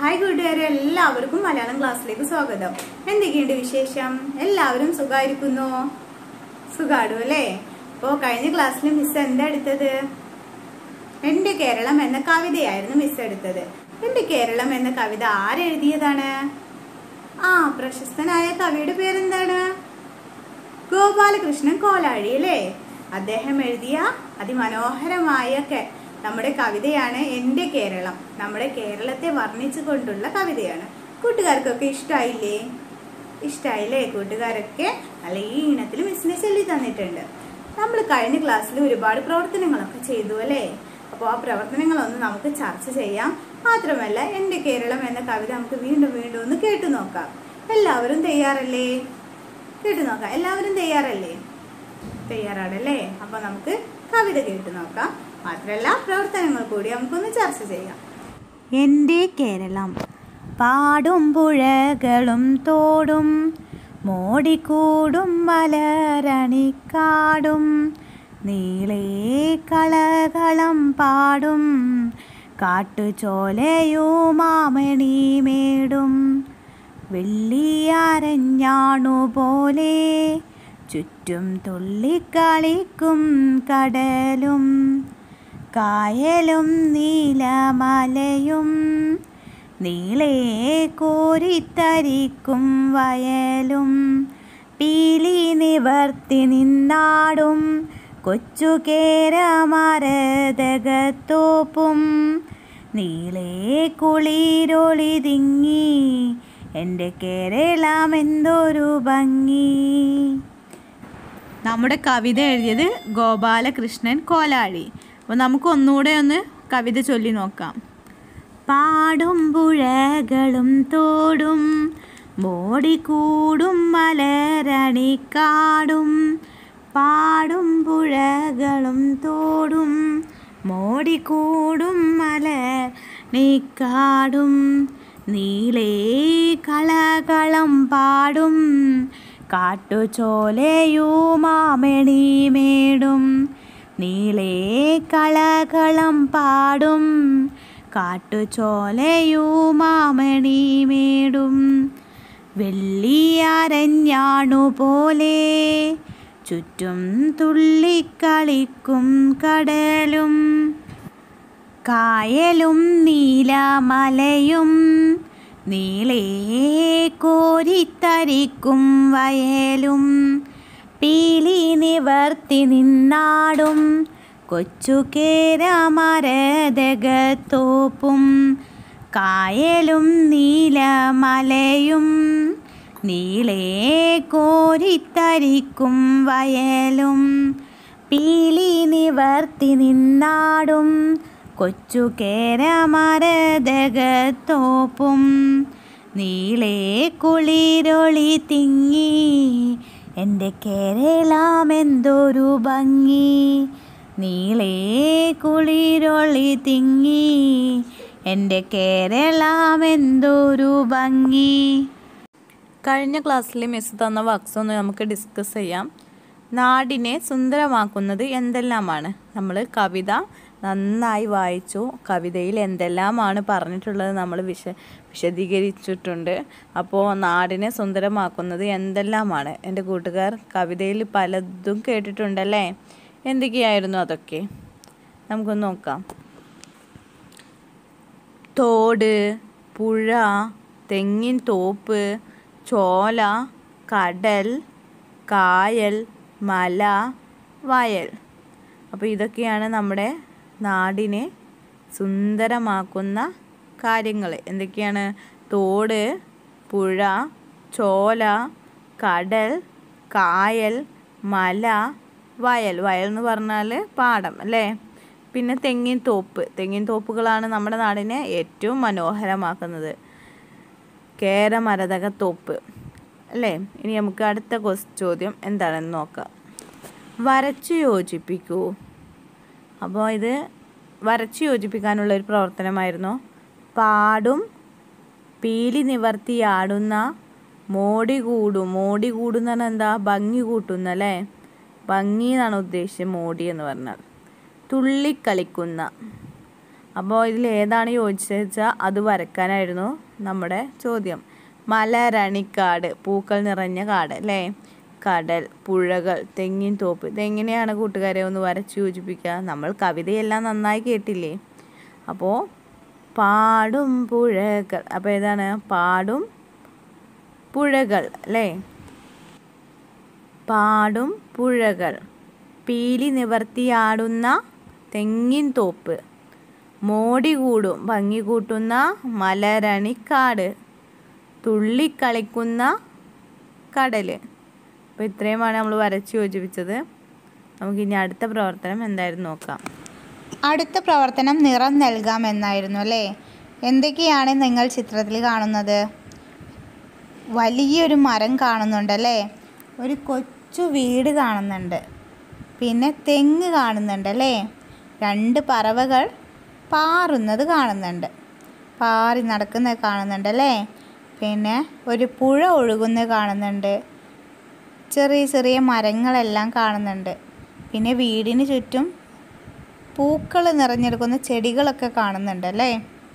hi കൂട്ടുകാരെ എല്ലാവർക്കും മലയാളം ക്ലാസ്സിലേക്ക് സ്വാഗതം എന്തൊക്കെയുണ്ട് വിശേഷം എല്ലാവരും സുഖമായിരിക്കുന്നു സുഖാടു അല്ലേ അപ്പോ കഴിഞ്ഞ ക്ലാസ്സിൽ മിസ് എന്താ എടുത്തത് എന്റെ കേരളം എന്ന കവിതയായിരുന്നു മിസ് എടുത്തത് എന്റെ കേരളം എന്ന കവിത ആരെഴുതിയതാണ് ആ പ്രശസ്തനായ കവിയുടെ പേരെന്താണ് ഗോപാലകൃഷ്ണൻ കോലാഴി അല്ലേ അദ്ദേഹം എഴുതിയ അതിമനോഹരമായ കെ- നമ്മുടെ കവിതയാണ് എൻ്റെ കേരളം നമ്മുടെ കേരളത്തെ വർണ്ണിച്ചുകൊണ്ടുള്ള കവിതയാണ് കൂട്ടുകാർക്കൊക്കെ ഇഷ്ടമായില്ലേ ഇഷ്ടമായില്ലേ കൂട്ടുകാരൊക്കെ നല്ല ഈ ഈണത്തിൽ മിസ്സിനെ ചൊല്ലി തന്നിട്ടുണ്ട് നമ്മൾ കഴിഞ്ഞ ക്ലാസ്സിൽ ഒരുപാട് പ്രവർത്തനങ്ങളൊക്കെ ചെയ്തു അല്ലേ അപ്പോൾ ആ പ്രവർത്തനങ്ങളൊന്ന് നമുക്ക് ചർച്ച ചെയ്യാം മാത്രമല്ല എൻ്റെ കേരളം എന്ന കവിത നമുക്ക് വീണ്ടും വീണ്ടും ഒന്ന് കേട്ടു നോക്കാം എല്ലാവരും തയ്യാറല്ലേ കേട്ടു നോക്കാം എല്ലാവരും തയ്യാറല്ലേ തയ്യാറാണല്ലേ അപ്പൊ നമുക്ക് കവിത കേട്ടു നോക്കാം മാത്രമല്ല പ്രവർത്തനങ്ങൾ കൂടി നമുക്കൊന്ന് ചർച്ച ചെയ്യാം എൻ്റെ കേരളം പാടും പുഴകളും തോടും മോടിക്കൂടും മലരണിക്കാടും നീളേ കളകളം പാടും കാട്ടുചോലയുമാമണിമേടും വെള്ളിയാരഞ്ഞാണു പോലെ ചുറ്റും തുള്ളിക്കളിക്കും കടലും കായലും നീലമലയും നീളേ കോരിത്തരിക്കും വയലും പീലി നിവർത്തി നിന്നാടും കൊച്ചു കേരമരതകത്തോപ്പും നീളേ കുളിരൊളി തിങ്ങി എൻ്റെ കേരളം എന്തൊരു ഭംഗി നമ്മുടെ കവിത എഴുതിയത് ഗോപാലകൃഷ്ണൻ കോലാഴി അപ്പോൾ നമുക്ക് ഒന്നുകൂടെ ഒന്ന് കവിത ചൊല്ലി നോക്കാം പാടും പുഴകളും തോടും മോടിക്കൂടും മലരണിക്കാടും പാടും പുഴകളും തോടും മോടിക്കൂടും മലരണിക്കാടും നീളേ കളകളം പാടും കാട്ടുചോലയുമാമണിമേടും നീളേ കളകളം പാടും കാട്ടുചോലയുമാമണിമേടും വെള്ളിയാരഞ്ഞാണു പോലെ ചുറ്റും തുള്ളിക്കളിക്കും കടലും കായലും നീലമലയും നീളേ കോരിത്തരിക്കും വയലും പീലി നിവർത്തി നിന്നാടും കൊച്ചു കേരമരതകത്തോപ്പും കായലും നീലമലയും നീളേ കോരിത്തരിക്കും വയലും പീലി നിവർത്തി നിന്നാടും കൊച്ചു കേരമരതകത്തോപ്പും നീളേ കുളിരൊളി തിങ്ങി എൻ്റെ കേരളം എന്തൊരു ഭംഗി നീളേ കുളിരൊളി തിങ്ങി എൻ്റെ കേരളം എന്തൊരു ഭംഗി കഴിഞ്ഞ ക്ലാസ്സിൽ മിസ് തന്ന വർക്ക്സ് ഒന്ന് നമുക്ക് ഡിസ്കസ് ചെയ്യാം നാടിനെ സുന്ദരമാക്കുന്നത് എന്തെല്ലാമാണ് നമ്മൾ കവിത നന്നായി വായിച്ചു കവിതയിൽ എന്തെല്ലാമാണ് പറഞ്ഞിട്ടുള്ളത് നമ്മൾ വിശ വിശദീകരിച്ചിട്ടുണ്ട് അപ്പോൾ നാടിനെ സുന്ദരമാക്കുന്നത് എന്തെല്ലാമാണ് എൻ്റെ കൂട്ടുകാർ കവിതയിൽ പലതും കേട്ടിട്ടുണ്ടല്ലേ എന്തൊക്കെയായിരുന്നു അതൊക്കെ നമുക്കൊന്ന് നോക്കാം തോട് പുഴ തെങ്ങിൻ തോപ്പ് ചോല കടൽ കായൽ മല വയൽ അപ്പോൾ ഇതൊക്കെയാണ് നമ്മുടെ നാടിനെ സുന്ദരമാക്കുന്ന കാര്യങ്ങൾ എന്തൊക്കെയാണ് തോട് പുഴ ചോല കടൽ കായൽ മല വയൽ വയൽ എന്ന് പറഞ്ഞാൽ പാടം അല്ലേ പിന്നെ തെങ്ങിൻ തോപ്പ് തെങ്ങിൻ തോപ്പുകളാണ് നമ്മുടെ നാടിനെ ഏറ്റവും മനോഹരമാക്കുന്നത് കേരമരതക തോപ്പ് അല്ലേ ഇനി നമുക്ക് അടുത്ത ക്വസ് ചോദ്യം എന്താണെന്ന് നോക്കാം വരച്ചു യോജിപ്പിക്കൂ അപ്പോൾ ഇത് വരച്ചു യോജിപ്പിക്കാനുള്ള ഒരു പ്രവർത്തനമായിരുന്നു പാടും പീലി നിവർത്തിയാടുന്ന മോടി കൂടും മോടി കൂടുന്ന പറഞ്ഞാൽ എന്താ ഭംഗി കൂട്ടുന്ന അല്ലേ ഭംഗി എന്നാണ് ഉദ്ദേശിച്ചത് മോടി എന്ന് പറഞ്ഞാൽ തുള്ളിക്കളിക്കുന്ന അപ്പോൾ ഇതിൽ ഏതാണ് യോജിച്ചത് വെച്ചാൽ അത് വരക്കാനായിരുന്നു നമ്മുടെ ചോദ്യം മലരണിക്കാട് പൂക്കൾ നിറഞ്ഞ കാട് അല്ലേ കടൽ പുഴകൾ തെങ്ങിൻ തോപ്പ് ഇതെങ്ങനെയാണ് കൂട്ടുകാരെ ഒന്ന് വരച്ച് യോജിപ്പിക്കുക നമ്മൾ കവിതയെല്ലാം നന്നായി കേട്ടില്ലേ അപ്പോൾ പാടും പുഴകൾ അപ്പോൾ ഏതാണ് പാടും പുഴകൾ അല്ലേ പാടും പുഴകൾ പീലി നിവർത്തിയാടുന്ന തെങ്ങിൻ തോപ്പ് മോടി കൂടും ഭംഗി കൂട്ടുന്ന മലരണിക്കാട് തുള്ളിക്കളിക്കുന്ന കടൽ അപ്പോൾ ഇത്രയുമാണ് നമ്മൾ വരച്ച് യോജിപ്പിച്ചത് നമുക്കിനി അടുത്ത പ്രവർത്തനം എന്തായിരുന്നു നോക്കാം അടുത്ത പ്രവർത്തനം നിറം നൽകാം എന്നായിരുന്നു അല്ലേ എന്തൊക്കെയാണ് നിങ്ങൾ ചിത്രത്തിൽ കാണുന്നത് വലിയൊരു മരം കാണുന്നുണ്ടല്ലേ ഒരു കൊച്ചു വീട് കാണുന്നുണ്ട് പിന്നെ തെങ്ങ് കാണുന്നുണ്ട് അല്ലേ രണ്ട് പറവകൾ പാറുന്നത് കാണുന്നുണ്ട് പാറി നടക്കുന്നത് കാണുന്നുണ്ട് അല്ലേ പിന്നെ ഒരു പുഴ ഒഴുകുന്നത് കാണുന്നുണ്ട് ചെറിയ ചെറിയ മരങ്ങളെല്ലാം കാണുന്നുണ്ട് പിന്നെ വീടിന് ചുറ്റും പൂക്കൾ നിറഞ്ഞെടുക്കുന്ന ചെടികളൊക്കെ കാണുന്നുണ്ട് അല്ലേ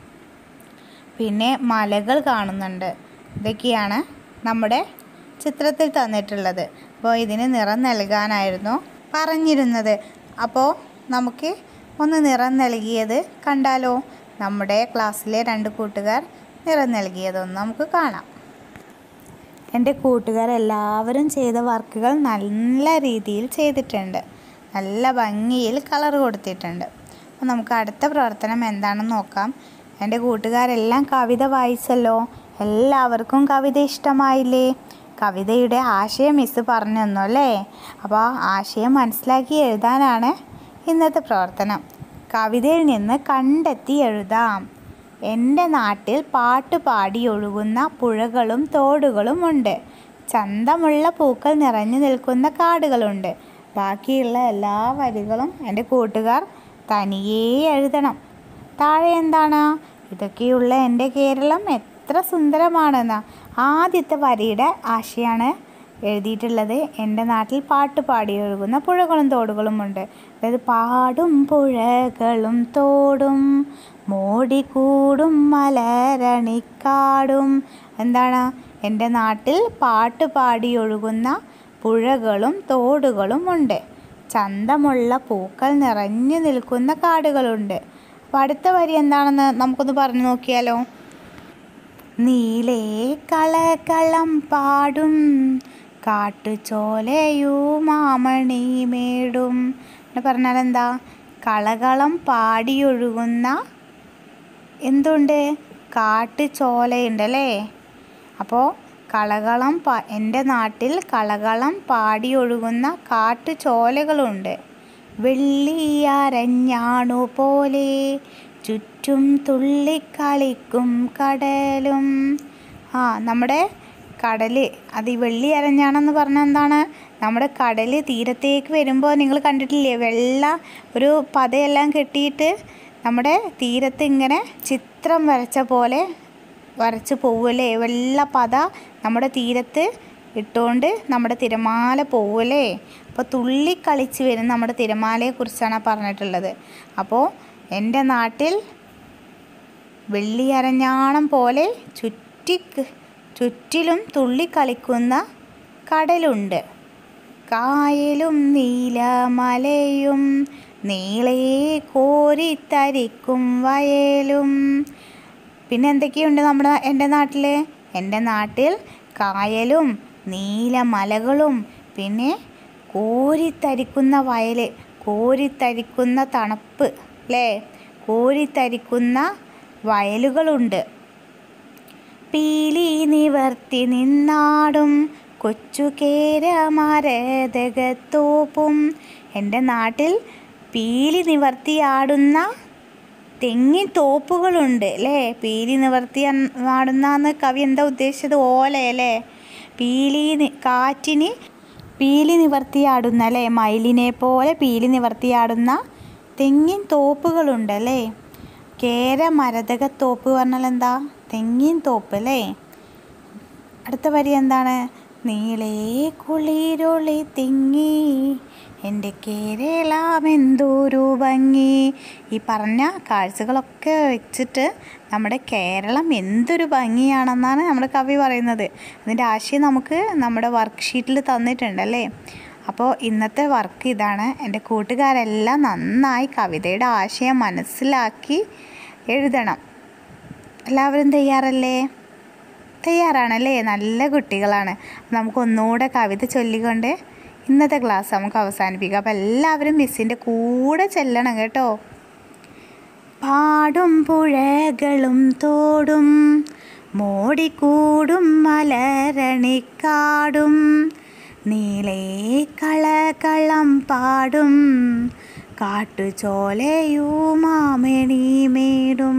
പിന്നെ മലകൾ കാണുന്നുണ്ട് ഇതൊക്കെയാണ് നമ്മുടെ ചിത്രത്തിൽ തന്നിട്ടുള്ളത് അപ്പോൾ ഇതിന് നിറം നൽകാനായിരുന്നു പറഞ്ഞിരുന്നത് അപ്പോൾ നമുക്ക് ഒന്ന് നിറം നൽകിയത് കണ്ടാലോ നമ്മുടെ ക്ലാസ്സിലെ രണ്ട് കൂട്ടുകാർ നിറം നൽകിയതൊന്ന് നമുക്ക് കാണാം എൻ്റെ കൂട്ടുകാരെല്ലാവരും ചെയ്ത വർക്കുകൾ നല്ല രീതിയിൽ ചെയ്തിട്ടുണ്ട് നല്ല ഭംഗിയിൽ കളർ കൊടുത്തിട്ടുണ്ട് അപ്പോൾ നമുക്ക് അടുത്ത പ്രവർത്തനം എന്താണെന്ന് നോക്കാം എൻ്റെ കൂട്ടുകാരെല്ലാം കവിത വായിച്ചല്ലോ എല്ലാവർക്കും കവിത ഇഷ്ടമായില്ലേ കവിതയുടെ ആശയം മിസ് പറഞ്ഞു തന്നു അല്ലേ അപ്പോൾ ആ ആശയം മനസ്സിലാക്കി എഴുതാനാണ് ഇന്നത്തെ പ്രവർത്തനം കവിതയിൽ നിന്ന് കണ്ടെത്തി എഴുതാം എൻ്റെ നാട്ടിൽ പാട്ട് പാടി ഒഴുകുന്ന പുഴകളും തോടുകളും ഉണ്ട് ചന്തമുള്ള പൂക്കൾ നിറഞ്ഞു നിൽക്കുന്ന കാടുകളുണ്ട് ബാക്കിയുള്ള എല്ലാ വരികളും എൻ്റെ കൂട്ടുകാർ തനിയേ എഴുതണം താഴെ എന്താണ് ഇതൊക്കെയുള്ള എൻ്റെ കേരളം എത്ര സുന്ദരമാണെന്ന ആദ്യത്തെ വരിയുടെ ആശയാണ് എഴുതിയിട്ടുള്ളത് എൻ്റെ നാട്ടിൽ പാട്ട് പാടി ഒഴുകുന്ന പുഴകളും തോടുകളും ഉണ്ട് അതായത് പാടും പുഴകളും തോടും മോടിക്കൂടും മലരണിക്കാടും എന്താണ് എൻ്റെ നാട്ടിൽ പാട്ട് പാടി ഒഴുകുന്ന പുഴകളും തോടുകളും ഉണ്ട് ചന്തമുള്ള പൂക്കൾ നിറഞ്ഞു നിൽക്കുന്ന കാടുകളുണ്ട് അപ്പോൾ അടുത്ത വരി എന്താണെന്ന് നമുക്കൊന്ന് പറഞ്ഞു നോക്കിയാലോ നീലേ കളകളം പാടും കാട്ടുചോലയുമാമണി മേടും എന്ന് പറഞ്ഞാൽ എന്താ കളകളം പാടിയൊഴുകുന്ന എന്തുണ്ട് കാട്ടുചോലയുണ്ടല്ലേ അപ്പോൾ കളകളം പ എൻ്റെ നാട്ടിൽ കളകളം പാടിയൊഴുകുന്ന കാട്ടുചോലകളുണ്ട് വെള്ളിയരഞ്ഞാണു പോലെ ചുറ്റും തുള്ളിക്കളിക്കും കടലും ആ നമ്മുടെ കടൽ അത് ഈ വെള്ളി അരഞ്ഞാണെന്ന് പറഞ്ഞാൽ എന്താണ് നമ്മുടെ കടൽ തീരത്തേക്ക് വരുമ്പോൾ നിങ്ങൾ കണ്ടിട്ടില്ലേ വെള്ള ഒരു പതയെല്ലാം കെട്ടിയിട്ട് നമ്മുടെ തീരത്ത് ഇങ്ങനെ ചിത്രം വരച്ച പോലെ വരച്ച് പോവുമല്ലേ വെള്ള പത നമ്മുടെ തീരത്ത് ഇട്ടുകൊണ്ട് നമ്മുടെ തിരമാല പോവുമല്ലേ അപ്പോൾ തുള്ളിക്കളിച്ച് വരുന്ന നമ്മുടെ തിരമാലയെക്കുറിച്ചാണ് പറഞ്ഞിട്ടുള്ളത് അപ്പോൾ എൻ്റെ നാട്ടിൽ വെള്ളിയരഞ്ഞാണം പോലെ ചുറ്റി ചുറ്റിലും തുള്ളിക്കളിക്കുന്ന കടലുണ്ട് കായലും നീലമലയും നീളേ കോരിത്തരിക്കും വയലും പിന്നെ എന്തൊക്കെയുണ്ട് നമ്മുടെ എൻ്റെ നാട്ടിൽ എൻ്റെ നാട്ടിൽ കായലും നീലമലകളും പിന്നെ കോരിത്തരിക്കുന്ന വയൽ കോരിത്തരിക്കുന്ന തണുപ്പ് അല്ലേ കോരിത്തരിക്കുന്ന വയലുകളുണ്ട് പീലി നിവർത്തി നിന്നാടും കൊച്ചു കേരമരതകത്തോപ്പും എൻ്റെ നാട്ടിൽ പീലി നിവർത്തിയാടുന്ന തെങ്ങിൻ തോപ്പുകളുണ്ട് അല്ലേ പീലി നിവർത്തി ആടുന്ന കവി എന്താ ഉദ്ദേശിച്ചത് ഓലയല്ലേ പീലി നി- കാറ്റിന് പീലി നിവർത്തിയാടുന്ന അല്ലേ മയിലിനെ പോലെ പീലി നിവർത്തിയാടുന്ന തെങ്ങിൻ തോപ്പുകളുണ്ട് അല്ലേ കേര മരതക തോപ്പ് പറഞ്ഞാൽ എന്താ തെങ്ങിൻ തോപ്പ് അല്ലേ അടുത്ത വരി എന്താണ് നീളേ കുളിരൊളി തിങ്ങി എൻ്റെ കേരളം എന്തൊരു ഭംഗി ഈ പറഞ്ഞ കാഴ്ചകളൊക്കെ വെച്ചിട്ട് നമ്മുടെ കേരളം എന്തൊരു ഭംഗിയാണെന്നാണ് നമ്മുടെ കവി പറയുന്നത് അതിൻ്റെ ആശയം നമുക്ക് നമ്മുടെ വർക്ക്ഷീറ്റിൽ തന്നിട്ടുണ്ടല്ലേ അപ്പോൾ ഇന്നത്തെ വർക്ക് ഇതാണ് എൻ്റെ കൂട്ടുകാരെല്ലാം നന്നായി കവിതയുടെ ആശയം മനസ്സിലാക്കി എഴുതണം എല്ലാവരും തയ്യാറല്ലേ തയ്യാറാണല്ലേ നല്ല കുട്ടികളാണ് നമുക്ക് ഒന്നുകൂടെ കവിത ചൊല്ലിക്കൊണ്ട് ഇന്നത്തെ ക്ലാസ് നമുക്ക് അവസാനിപ്പിക്കാം അപ്പോൾ എല്ലാവരും മിസ്സിൻ്റെ കൂടെ ചെല്ലണം കേട്ടോ പാടും പുഴകളും തോടും മോടിക്കൂടും മലരണിക്കാടും നീളേ കളകളം പാടും കാട്ടുചോലയുമാമണിമേടും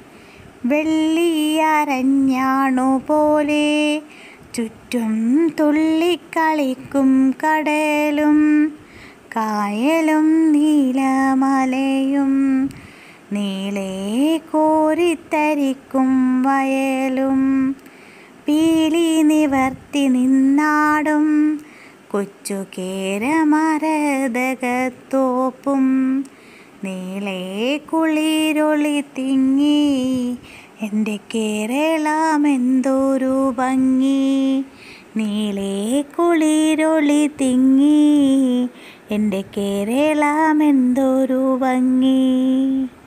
വെള്ളിയരഞ്ഞാണു പോലെ ചുറ്റും തുള്ളിക്കളിക്കും കടലും കായലും നീലമലയും നീളേ കോരിത്തരിക്കും വയലും പീലി നിവർത്തി നിന്നാടും കൊച്ചു കേരമരതകത്തോപ്പും നീളേ കുളിരൊളി തിങ്ങി എൻ്റെ കേരളം എന്തൊരു ഭംഗി നീളേ കുളിരൊളി തിങ്ങി എൻ്റെ കേരളം എന്തൊരു ഭംഗി